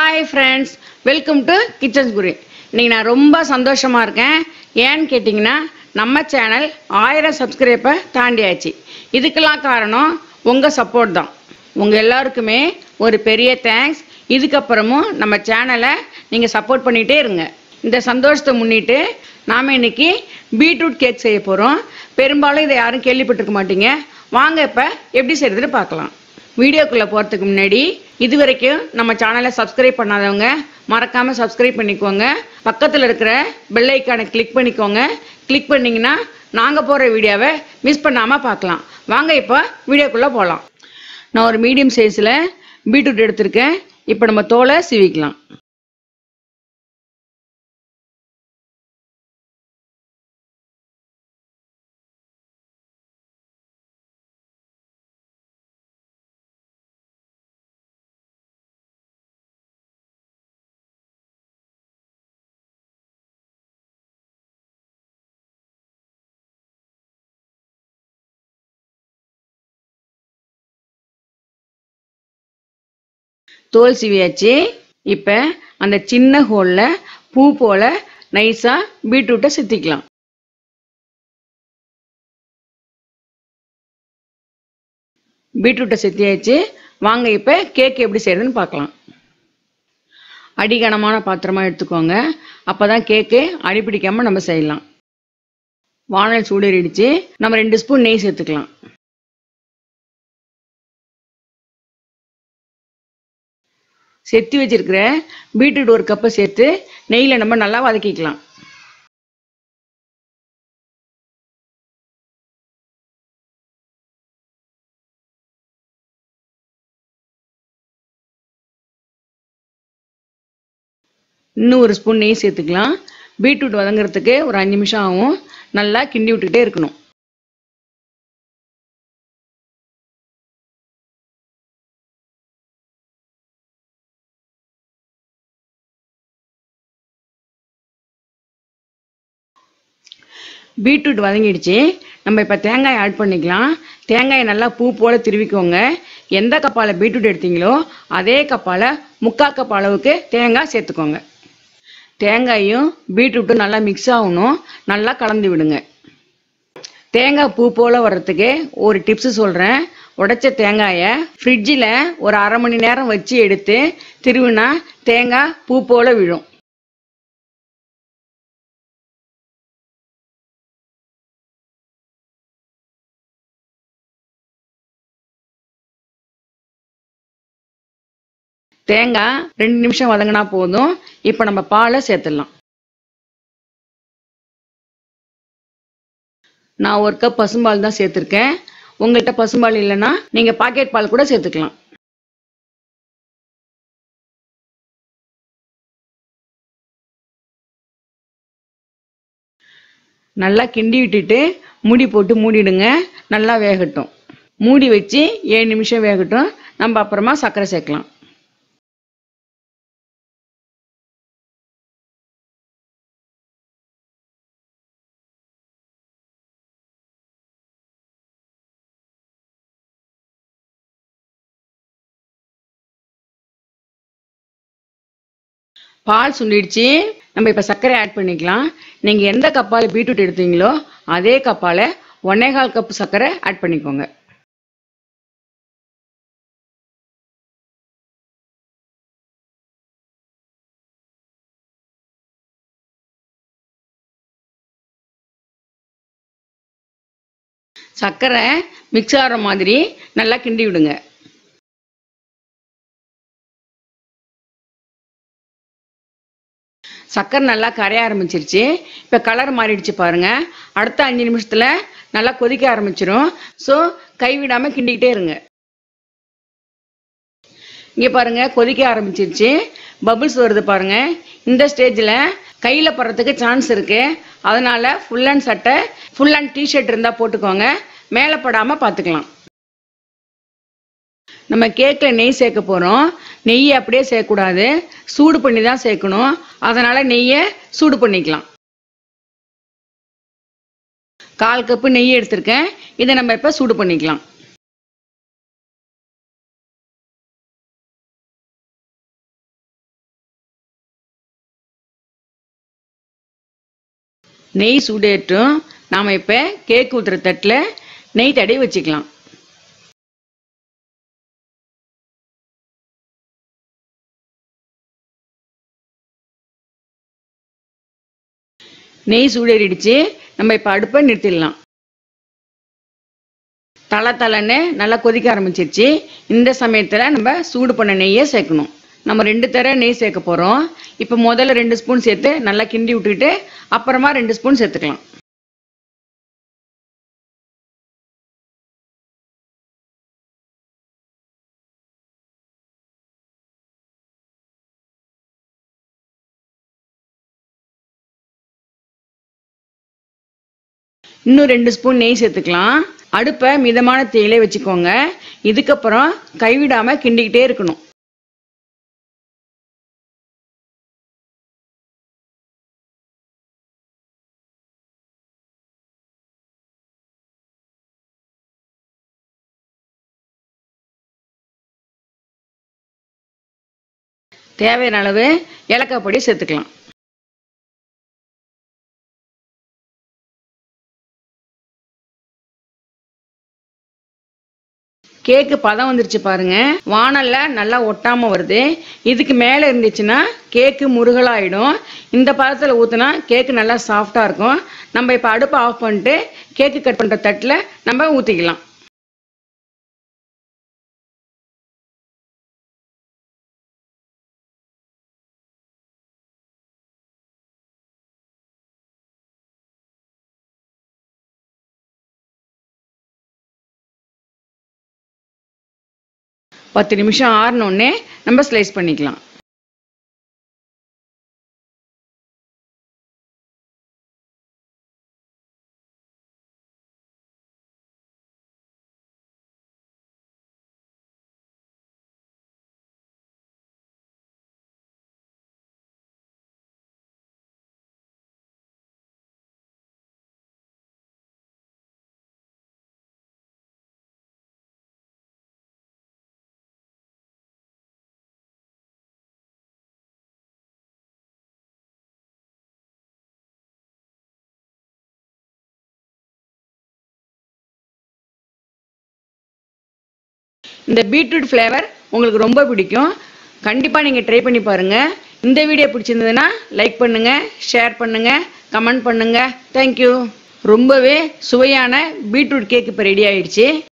hi friends welcome to kitchens குரி இன்னைக்கு நான் ரொம்ப சந்தோஷமாக இருக்கேன் ஏன்னு கேட்டிங்கன்னா நம்ம சேனல் ஆயிரம் சப்ஸ்கிரைப்பை தாண்டியாச்சு இதுக்கெல்லாம் காரணம் உங்கள் சப்போர்ட் தான் உங்கள் எல்லாருக்குமே ஒரு பெரிய தேங்க்ஸ் இதுக்கப்புறமும் நம்ம சேனலை நீங்கள் சப்போர்ட் பண்ணிகிட்டே இருங்க இந்த சந்தோஷத்தை முன்னிட்டு நாம் இன்னைக்கு பீட்ரூட் கேக் செய்ய போகிறோம் பெரும்பாலும் இதை யாரும் கேள்விப்பட்டிருக்க மாட்டீங்க வாங்க இப்போ எப்படி செய்கிறதுன்னு பார்க்கலாம் வீடியோக்குள்ளே போகிறதுக்கு முன்னாடி இது வரைக்கும் நம்ம சேனலை சப்ஸ்கிரைப் பண்ணாதவங்க மறக்காமல் சப்ஸ்கிரைப் பண்ணிக்கோங்க பக்கத்தில் இருக்கிற பெல் ஐக்கானை கிளிக் பண்ணிக்கோங்க கிளிக் பண்ணிங்கன்னா நாங்கள் போகிற வீடியோவை மிஸ் பண்ணாமல் பார்க்கலாம் வாங்க இப்போ வீடியோக்குள்ளே போகலாம் நான் ஒரு மீடியம் சைஸில் பீட்ரூட் எடுத்திருக்கேன் இப்போ நம்ம தோலை சீவிக்கலாம் தோல் சீவியாச்சு இப்போ அந்த சின்ன ஹோலில் பூ போல் நைஸாக பீட்ரூட்டை சுற்றிக்கலாம் பீட்ரூட்டை சுற்றியாச்சு வாங்க இப்போ கேக் எப்படி செய்யறதுன்னு பார்க்கலாம் அடிகனமான பாத்திரமா எடுத்துக்கோங்க அப்போ தான் கேக்கு அடிப்பிடிக்காமல் நம்ம செய்யலாம் வானல் சூடேறிடுச்சு நம்ம ரெண்டு ஸ்பூன் நெய் சேர்த்துக்கலாம் செத்தி வச்சிருக்கிற பீட்ரூட் ஒரு கப்பை சேர்த்து நெய்யில் நம்ம நல்லா வதக்கிக்கலாம் இன்னும் ஒரு ஸ்பூன் நெய் சேர்த்துக்கலாம் பீட்ரூட் வதங்குறதுக்கு ஒரு அஞ்சு நிமிஷம் ஆகும் நல்லா கிண்டி விட்டுக்கிட்டே இருக்கணும் பீட்ரூட் வதங்கிடுச்சு நம்ம இப்போ தேங்காய் ஆட் பண்ணிக்கலாம் தேங்காயை நல்லா பூ போல் திருவிக்கோங்க எந்த கப்பால் பீட்ரூட் எடுத்தீங்களோ அதே கப்பால் முக்கால் கப் அளவுக்கு தேங்காய் சேர்த்துக்கோங்க தேங்காயும் பீட்ரூட்டும் நல்லா மிக்ஸ் ஆகணும் நல்லா கலந்து விடுங்க தேங்காய் பூ போல் வர்றதுக்கு ஒரு டிப்ஸு சொல்கிறேன் உடைச்ச தேங்காயை ஃப்ரிட்ஜில் ஒரு அரை மணி நேரம் வச்சு எடுத்து திருவினா தேங்காய் பூ போல் விழும் தேங்காய் ரெண்டு நிமிஷம் வதங்கினா போதும் இப்போ நம்ம பாலை சேர்த்துடலாம் நான் ஒரு கப் பசும்பால் தான் சேர்த்துருக்கேன் உங்கள்கிட்ட பசும்பால் இல்லைன்னா நீங்கள் பாக்கெட் பால் கூட சேர்த்துக்கலாம் நல்லா கிண்டி விட்டுட்டு மூடி போட்டு மூடிடுங்க நல்லா வேகட்டும் மூடி வச்சு ஏழு நிமிஷம் வேகட்டும் நம்ம அப்புறமா சர்க்கரை சேர்க்கலாம் பால் சுண்டிடுச்சு நம்ம இப்போ சர்க்கரை ஆட் பண்ணிக்கலாம் நீங்கள் எந்த கப்பால் பீட்ரூட் எடுத்தீங்களோ அதே கப்பால் ஒன்னே கால் கப் சர்க்கரை ஆட் பண்ணிக்கோங்க சர்க்கரை மிக்ஸ் ஆகிற மாதிரி நல்லா கிண்டி விடுங்க சக்கரை நல்லா கரைய ஆரம்பிச்சிருச்சு இப்போ கலர் மாறிடுச்சு பாருங்க அடுத்த அஞ்சு நிமிஷத்துல நல்லா கொதிக்க ஆரம்பிச்சிரும் ஸோ கைவிடாம கிண்டிக்கிட்டே இருங்க இங்கே பாருங்க கொதிக்க ஆரம்பிச்சிருச்சு பபிள்ஸ் வருது பாருங்க இந்த ஸ்டேஜில் கையில் படுறதுக்கு சான்ஸ் இருக்கு அதனால ஃபுல் அண்ட் சட்டை ஃபுல் அண்ட் டிஷர்ட் இருந்தால் போட்டுக்கோங்க மேலே படாமல் பார்த்துக்கலாம் நம்ம கேக்கில் நெய் சேர்க்க போகிறோம் நெய்யை அப்படியே சேர்க்கக்கூடாது சூடு பண்ணி தான் சேர்க்கணும் அதனால் நெய்யை சூடு பண்ணிக்கலாம் கால் கப்பு நெய் எடுத்திருக்கேன் இதை நம்ம இப்போ சூடு பண்ணிக்கலாம் நெய் சூடேற்றும் நாம் இப்போ கேக் ஊற்றுற தட்டில் நெய் தடவி வச்சுக்கலாம் நெய் சூடேறிடுச்சு நம்ம இப்போ அடுப்பை நிறுத்திடலாம் தலை தலைன்னு நல்லா கொதிக்க ஆரம்பிச்சிருச்சு இந்த சமயத்தில் நம்ம சூடு பண்ண நெய்யை சேர்க்கணும் நம்ம ரெண்டு தர நெய் சேர்க்க போகிறோம் இப்போ முதல்ல ரெண்டு ஸ்பூன் சேர்த்து நல்லா கிண்டி விட்டுக்கிட்டு அப்புறமா ரெண்டு ஸ்பூன் சேர்த்துக்கலாம் இன்னும் ரெண்டு ஸ்பூன் நெய் சேர்த்துக்கலாம் அடுப்பை மிதமான தேயிலே வச்சுக்கோங்க இதுக்கப்புறம் கைவிடாம கிண்டிக்கிட்டே இருக்கணும் தேவையான அளவு ஏலக்காய் பொடி சேர்த்துக்கலாம் கேக்கு பதம் வந்துருச்சு பாருங்க வானல்ல நல்லா ஒட்டாம வருது இதுக்கு மேல இருந்துச்சுன்னா கேக்கு முருகலாயிடும் இந்த பதத்துல ஊத்துனா கேக்கு நல்லா சாஃப்டா இருக்கும் நம்ம இப்ப அடுப்பை ஆஃப் பண்ணிட்டு கேக்கு கட் பண்ற தட்டுல நம்ம ஊத்திக்கலாம் பத்து நிமிஷம் ஆறினோடனே நம்ம ஸ்லைஸ் பண்ணிக்கலாம் இந்த பீட்ரூட் ஃப்ளேவர் உங்களுக்கு ரொம்ப பிடிக்கும் கண்டிப்பாக நீங்கள் ட்ரை பண்ணி பாருங்கள் இந்த வீடியோ பிடிச்சிருந்ததுன்னா லைக் பண்ணுங்கள் ஷேர் பண்ணுங்கள் கமெண்ட் பண்ணுங்கள் தேங்க்யூ ரொம்பவே சுவையான பீட்ரூட் கேக் இப்போ ரெடி ஆயிடுச்சு